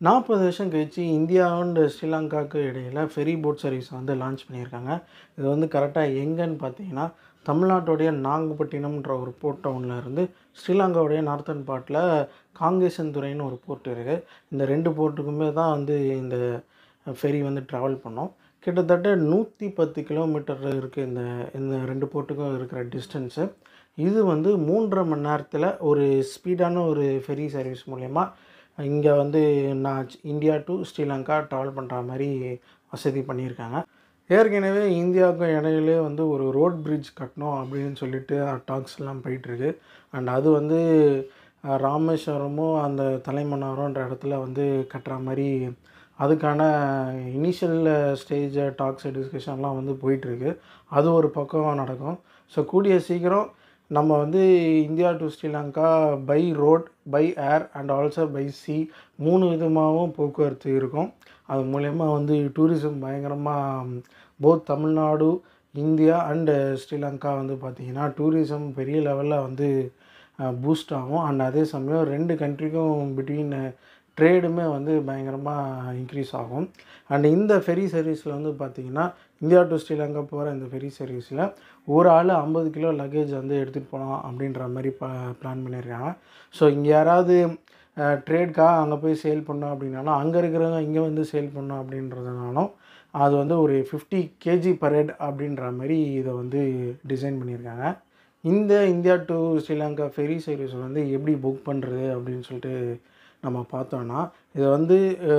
நாற்பது வருஷம் கழிச்சு இந்தியா அண்ட் ஸ்ரீலங்காவுக்கு இடையில் ஃபெரி போட் சர்வீஸ் வந்து லான்ச் பண்ணியிருக்காங்க இது வந்து கரெக்டாக எங்கன்னு பார்த்தீங்கன்னா தமிழ்நாட்டுடைய நாகப்பட்டினம்ன்ற ஒரு போர்ட் டவுனில் இருந்து ஸ்ரீலங்காவுடைய நார்த்தன் பார்ட்டில் காங்கேசன் துறைன்னு ஒரு போர்ட் இருக்குது இந்த ரெண்டு போர்ட்டுக்குமே தான் வந்து இந்த ஃபெரி வந்து ட்ராவல் பண்ணோம் கிட்டத்தட்ட நூற்றி பத்து கிலோமீட்டர் இருக்குது இந்த இந்த ரெண்டு போர்ட்டுக்கும் இருக்கிற டிஸ்டன்ஸு இது வந்து மூன்றரை மணி நேரத்தில் ஒரு ஸ்பீடான ஒரு ஃபெரி சர்வீஸ் மூலயமா இங்கே வந்து நான் இந்தியா டு ஸ்ரீலங்கா ட்ராவல் பண்ணுற மாதிரி வசதி பண்ணியிருக்காங்க ஏற்கனவே இந்தியாவுக்கும் இடையிலே வந்து ஒரு ரோட் பிரிட்ஜ் கட்டணும் அப்படின்னு சொல்லிட்டு டாக்ஸ் எல்லாம் போயிட்டுருக்கு அண்ட் அது வந்து அஹ், ராமேஸ்வரமும் அந்த தலைமன்னாரம்ன்ற இடத்துல வந்து கட்டுற மாதிரி அதுக்கான இனிஷியல் ஸ்டேஜ் டாக்ஸ் டிஸ்கஷன்லாம் வந்து போயிட்டுருக்கு அது ஒரு பக்கம் நடக்கும் ஸோ கூடிய சீக்கிரம் நம்ம வந்து India to Sri Lanka by road by air and also by sea மூணு விதமாகவும் போக்குவரத்து இருக்கும் அது மூலயமா வந்து டூரிசம் பயங்கரமாக both Tamil Nadu India and Sri Lanka வந்து பார்த்திங்கன்னா டூரிசம் பெரிய லெவலில் வந்து பூஸ்ட் ஆகும் அண்ட் அதே சமயம் ரெண்டு கண்ட்ரிக்கும் பிட்வீன் ட்ரேடுமே வந்து பயங்கரமாக இன்க்ரீஸ் ஆகும் அண்ட் இந்த ஃபெரி சர்வீஸில் வந்து பார்த்திங்கன்னா இந்தியா டு ஸ்ரீலங்கா போகிற இந்த ஃபெரி சர்வீஸில் ஒரு ஆள் ஐம்பது கிலோ லக்கேஜ் வந்து எடுத்துகிட்டு போகலாம் அப்படின்ற மாதிரி ப பிளான் பண்ணியிருக்காங்க ஸோ இங்கே யாராவது ட்ரேட்காக அங்கே போய் சேல் பண்ணோம் அப்படின்னாலும் அங்கே இருக்கிறவங்க இங்கே வந்து சேல் பண்ணோம் அப்படின்றதுனாலும் அது வந்து ஒரு ஃபிஃப்டி கேஜி பரேட் அப்படின்ற மாதிரி இதை வந்து டிசைன் பண்ணியிருக்காங்க இந்த India to Sri Lanka ferry service வந்து எப்படி புக் பண்ணுறது அப்படின்னு சொல்லிட்டு நம்ம பார்த்தோன்னா இது வந்து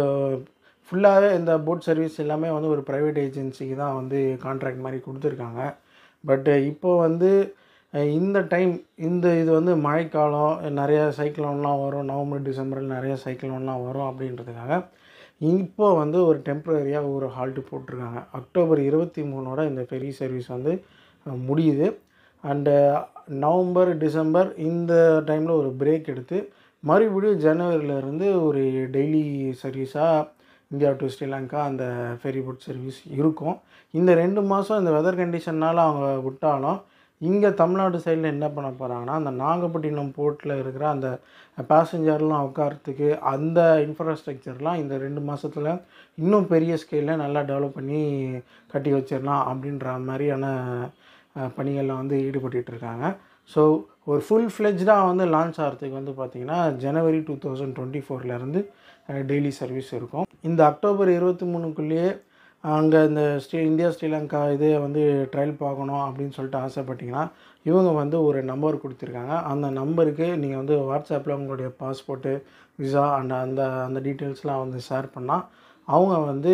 ஃபுல்லாகவே இந்த போட் சர்வீஸ் எல்லாமே வந்து ஒரு ப்ரைவேட் ஏஜென்சிக்கு தான் வந்து கான்ட்ராக்ட் மாதிரி கொடுத்துருக்காங்க பட் இப்போ வந்து அஹ், இந்த டைம் இந்த இது வந்து மழைக்காலம் நிறைய சைக்ளோன்லாம் வரும் நவம்பர் டிசம்பரில் நிறைய சைக்ளோன்லாம் வரும் அப்படின்றதுக்காக இப்போ வந்து ஒரு டெம்ப்ரரியாக ஒரு ஹால்ட்டு போட்டிருக்காங்க அக்டோபர் இருபத்தி மூணோட இந்த ஃபெரி சர்வீஸ் வந்து அஹ், முடியுது அண்டு நவம்பர் டிசம்பர் இந்த டைமில் ஒரு பிரேக் எடுத்து மறுபடியும் ஜனவரியிலேருந்து ஒரு டெய்லி சர்வீஸாக இந்தியா டு ஸ்ரீலங்கா அந்த ஃபெரி போட் சர்வீஸ் இருக்கும் இந்த ரெண்டு மாதம் இந்த வெதர் கண்டிஷன்னால் அவங்க விட்டாலும் இங்கே தமிழ்நாடு சைடில் என்ன பண்ண போகிறாங்கன்னா அந்த நாகப்பட்டினம் போர்ட்டில் இருக்கிற அந்த பேசஞ்சர்லாம் உட்காரத்துக்கு அந்த இன்ஃப்ராஸ்ட்ரக்சர்லாம் இந்த ரெண்டு மாதத்தில் இன்னும் பெரிய ஸ்கேலில் நல்லா டெவலப் பண்ணி கட்டி வச்சிடலாம் அப்படின்ற மாதிரியான அஹ், பணிகளில் வந்து ஈடுபட்டுட்டு இருக்காங்க ஸோ ஒரு ஃபுல் ஃப்ளெஜ்டாக வந்து லான்ச் ஆகிறதுக்கு வந்து பார்த்திங்கன்னா ஜனவரி டூ தௌசண்ட் டுவெண்ட்டி ஃபோர்லேருந்து டெய்லி சர்வீஸ் இருக்கும் இந்த அக்டோபர் இருபத்தி மூணுக்குள்ளேயே அங்கே இந்த ஸ்ரீ இந்தியா ஸ்ரீலங்கா இது வந்து ட்ரையல் பார்க்கணும் அப்படின்னு சொல்லிட்டு ஆசைப்பட்டீங்கன்னா இவங்க வந்து ஒரு நம்பர் கொடுத்துருக்காங்க அந்த நம்பருக்கு நீங்கள் வந்து வாட்ஸ்அப்பில் உங்களுடைய பாஸ்போர்ட்டு விசா அண்ட் அந்த அந்த டீட்டெயில்ஸ்லாம் வந்து ஷேர் பண்ணால் அவங்க வந்து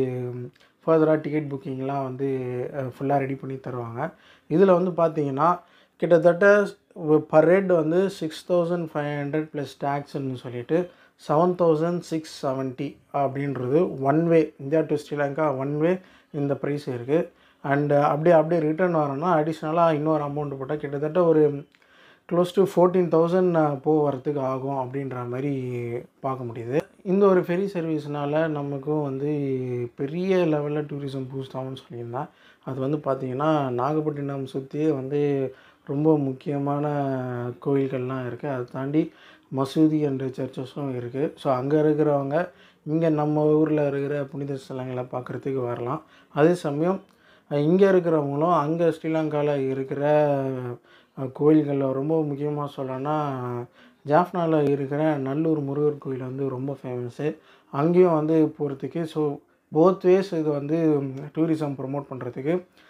ஃபர்தராக டிக்கெட் புக்கிங்லாம் வந்து ஃபுல்லாக ரெடி பண்ணி தருவாங்க இதில் வந்து பார்த்தீங்கன்னா கிட்டத்தட்ட பர் ஹெட் வந்து six thousand five hundred plus டேக்ஸ்ன்னு சொல்லிட்டு செவன் தௌசண்ட் சிக்ஸ் செவன்ட்டி அப்படின்றது one way India to Sri Lanka one way இந்த ப்ரைஸ் இருக்குது அண்டு அப்படியே அப்படியே ரிட்டர்ன் வரணும்னா அடிஷ்னலாக இன்னொரு அமௌண்ட் போட்டால் கிட்டத்தட்ட ஒரு க்ளோஸ் டு ஃபோர்டீன் தௌசண்ட் போக வரத்துக்கு ஆகும் அப்படின்ற மாதிரி பார்க்க முடியுது இந்த ஒரு ஃபெரி சர்வீஸ்னால நமக்கும் வந்து பெரிய லெவலில் டூரிசம் பூஸ்ட் ஆகும்னு சொல்லியிருந்தேன் அது வந்து பார்த்திங்கன்னா நாகப்பட்டினம் சுற்றியே வந்து ரொம்ப முக்கியமான கோயில்கள்லாம் இருக்குது அதை தாண்டி மசூதி என்ற சர்ச்சஸும் இருக்குது ஸோ அங்கே இருக்கிறவங்க இங்கே நம்ம ஊரில் இருக்கிற புனித ஸ்தலங்களை பார்க்குறதுக்கு வரலாம் அதே சமயம் இங்கே இருக்கிறவங்களும் அங்கே ஸ்ரீலங்காவில் இருக்கிற அஹ், கோயில்களில் ரொம்ப முக்கியமாக சொல்லணும்னா ஜாஃப்னாவில் இருக்கிற நல்லூர் முருகர் கோயில் வந்து ரொம்ப ஃபேமஸ்ஸு அங்கேயும் வந்து போகிறதுக்கு ஸோ போத் வேஸ் இது வந்து டூரிசம் ப்ரொமோட் பண்ணுறதுக்கு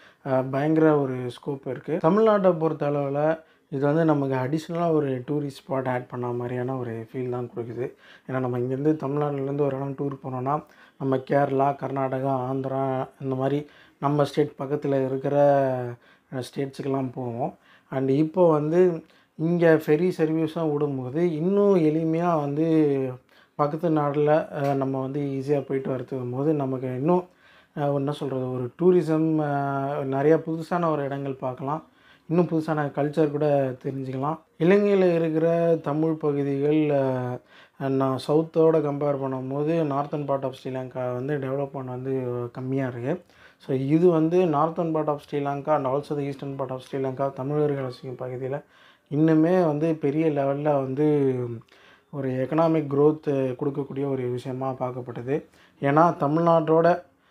பயங்கர ஒரு ஸ்கோப் இருக்குது தமிழ்நாட்டை பொறுத்த அளவில் இது வந்து நமக்கு அடிஷ்னலாக ஒரு டூரிஸ்ட் ஸ்பாட் ஆட் பண்ண மாதிரியான ஒரு ஃபீல் தான் கொடுக்குது ஏன்னா நம்ம இங்கேருந்து தமிழ்நாட்டிலேருந்து ஒரு இடம் டூர் போனோன்னா நம்ம கேரளா கர்நாடகா ஆந்திரா இந்த மாதிரி நம்ம ஸ்டேட் பக்கத்தில் இருக்கிற ஸ்டேட்ஸுக்கெல்லாம் போவோம் அண்ட் இப்போ வந்து இங்கே ஃபெரி சர்வீஸும் விடும்போது இன்னும் எளிமையாக வந்து பக்கத்து நாட்டில் அஹ், நம்ம வந்து ஈஸியாக போயிட்டு வரதுக்கும் போது நமக்கு இன்னும் அஹ், என்ன சொல்கிறது ஒரு டூரிசம் நிறையா புதுசான ஒரு இடங்கள் பார்க்கலாம் இன்னும் புதுசான கல்ச்சர் கூட தெரிஞ்சுக்கலாம் இலங்கையில் இருக்கிற தமிழ் பகுதிகள் அஹ், நான் சவுத்தோட கம்பேர் பண்ணும்போது நார்த்தன் பார்ட் ஆஃப் ஸ்ரீலங்கா வந்து டெவலப்மெண்ட் வந்து கம்மியாக இருக்குது ஸோ இது வந்து northern part of Sri Lanka and also the eastern part of Sri Lanka தமிழர்கள் வசிக்கும் பகுதியில் இன்னுமே வந்து பெரிய லெவலில் வந்து ஒரு எக்கனாமிக் growth கொடுக்கக்கூடிய ஒரு விஷயமா பார்க்கப்பட்டது ஏன்னா தமிழ்நாட்டோட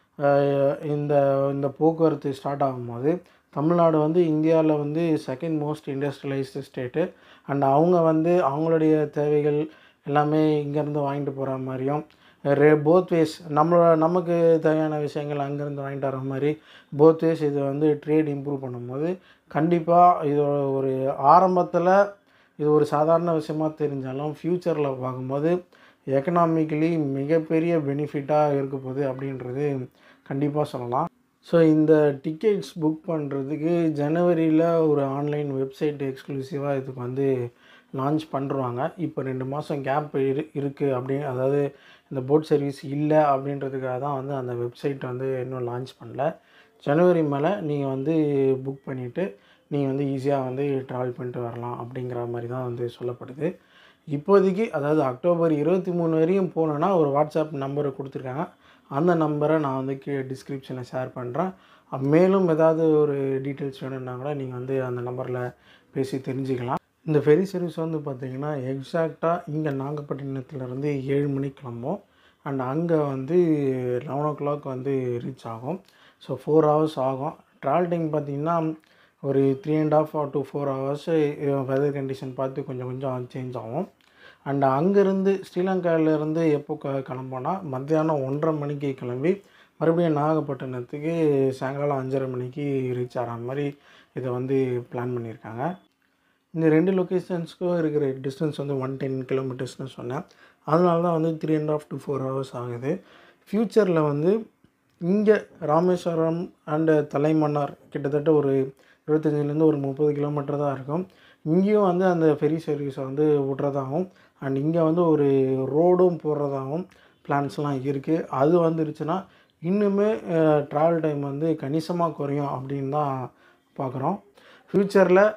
அஹ், இந்த இந்த போக்குவரத்து ஸ்டார்ட் ஆகும்போது தமிழ்நாடு வந்து இந்தியாவில் வந்து second most industrialised state and அவங்க வந்து அவங்களுடைய தேவைகள் எல்லாமே இங்கேருந்து வாங்கிட்டு போகிற மாதிரியும் ரே போத் வேஸ் நம்ம நமக்கு தேவையான விஷயங்கள் அங்கேருந்து வாங்கிட்டு வர மாதிரி போத் வேஸ் இது வந்து ட்ரேட் இம்ப்ரூவ் பண்ணும்போது கண்டிப்பாக இது ஒரு ஆரம்பத்தில் இது ஒரு சாதாரண விஷயமா தெரிஞ்சாலும் ஃப்யூச்சரில் பார்க்கும்போது எக்கனாமிக்கலி மிகப்பெரிய பெனிஃபிட்டாக இருக்க போகுது அப்படின்றது கண்டிப்பாக சொல்லலாம் ஸோ இந்த டிக்கெட்ஸ் புக் பண்ணுறதுக்கு ஜனவரியில் ஒரு ஆன்லைன் வெப்சைட் எக்ஸ்க்ளூசிவாக இதுக்கு வந்து லான்ச் பண்ணுறாங்க இப்போ ரெண்டு மாதம் கேப் இரு இருக்குது அப்படி அதாவது இந்த போட் சர்வீஸ் இல்லை அப்படின்றதுக்காக தான் வந்து அந்த வெப்சைட் வந்து இன்னும் லான்ச் பண்ணல ஜனவரி மேலே நீங்கள் வந்து புக் பண்ணிவிட்டு நீங்கள் வந்து ஈஸியாக வந்து ட்ராவல் பண்ணிட்டு வரலாம் அப்படிங்கிற மாதிரி தான் வந்து சொல்லப்படுது இப்போதைக்கு அதாவது அக்டோபர் இருபத்தி மூணு வரையும் போனோன்னா ஒரு வாட்ஸ்அப் நம்பரை கொடுத்துருக்காங்க அந்த நம்பரை நான் வந்து கீழே டிஸ்கிரிப்ஷனில் ஷேர் பண்ணுறேன் மேலும் ஏதாவது ஒரு டீட்டெயில்ஸ் வேணும்னா கூட நீங்கள் வந்து அந்த நம்பரில் பேசி தெரிஞ்சுக்கலாம் இந்த ஃபெரி சர்வீஸ் வந்து பார்த்திங்கன்னா எக்ஸாக்டாக இங்கே நாகப்பட்டினத்துலேருந்து ஏழு மணிக்கு கிளம்பும் அண்ட் அங்கே வந்து லெவன் ஓ கிளாக் வந்து ரீச் ஆகும் ஸோ ஃபோர் ஹவர்ஸ் ஆகும் ட்ராவல் டைம் பார்த்திங்கன்னா ஒரு three and half to four hours weather condition பார்த்து கொஞ்சம் கொஞ்சம் சேஞ்ச் ஆகும் அண்ட் அங்கேருந்து ஸ்ரீலங்காவிலேருந்து எப்போ க கிளம்போனா மத்தியானம் ஒன்றரை மணிக்கு கிளம்பி மறுபடியும் நாகப்பட்டினத்துக்கு சாயங்காலம் அஞ்சரை மணிக்கு ரீச் ஆகிற மாதிரி இதை வந்து பிளான் பண்ணியிருக்காங்க இந்த ரெண்டு லொக்கேஷன்ஸ்க்கும் இருக்கிற டிஸ்டன்ஸ் வந்து ஒன் டென் கிலோமீட்டர்ஸ்னு சொன்னேன் அதனால தான் வந்து three and half to four hours ஆகுது ஃப்யூச்சரில் வந்து இங்கே ராமேஸ்வரம் அண்டு தலைமன்னார் கிட்டத்தட்ட ஒரு இருபத்தஞ்சிலேருந்து ஒரு முப்பது கிலோமீட்டர் தான் இருக்கும் இங்கேயும் வந்து அந்த ஃபெரி சர்வீஸை வந்து விட்றதாகவும் அண்ட் இங்கே வந்து ஒரு ரோடும் போடுறதாகவும் பிளான்ஸ்லாம் இருக்குது அது வந்துருச்சுன்னா இன்னுமே ட்ராவல் டைம் வந்து கணிசமாக குறையும் அப்படின்னு தான் பார்க்குறோம் ஃப்யூச்சரில்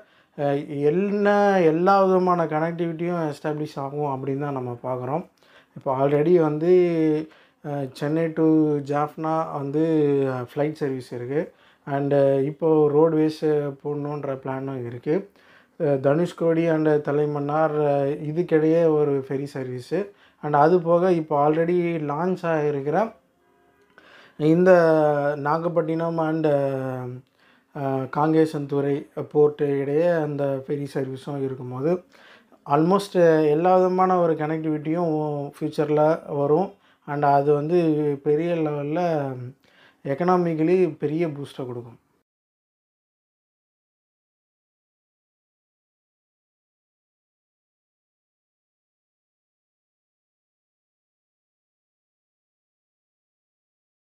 என்ன எல்லா விதமான கனெக்டிவிட்டியும் எஸ்டாப்ளிஷ் ஆகும் அப்படின்னு தான் நம்ம பார்க்குறோம் இப்போ ஆல்ரெடி வந்து அஹ், சென்னை டு ஜாஃப்னா வந்து ஃப்ளைட் சர்வீஸ் இருக்குது அண்டு இப்போது ரோட்வேஸ் போடணுன்ற பிளானும் இருக்குது தனுஷ்கோடி அண்டு தலைமன்னார் அஹ், இதுக்கிடையே ஒரு ஃபெரி சர்வீஸு அண்ட் அது போக இப்போ ஆல்ரெடி லான்ச் ஆகிருக்கிற இந்த நாகப்பட்டினம் அண்டு காங்கேசன்துறை போர்ட்டு இடையே அந்த ஃபெரி சர்வீஸும் இருக்கும்போது ஆல்மோஸ்ட் எல்லா விதமான ஒரு கனெக்டிவிட்டியும் ஃப்யூச்சரில் வரும் அண்ட் அது வந்து பெரிய லெவலில் எக்கனாமிக்கலி பெரிய பூஸ்ட்டை கொடுக்கும்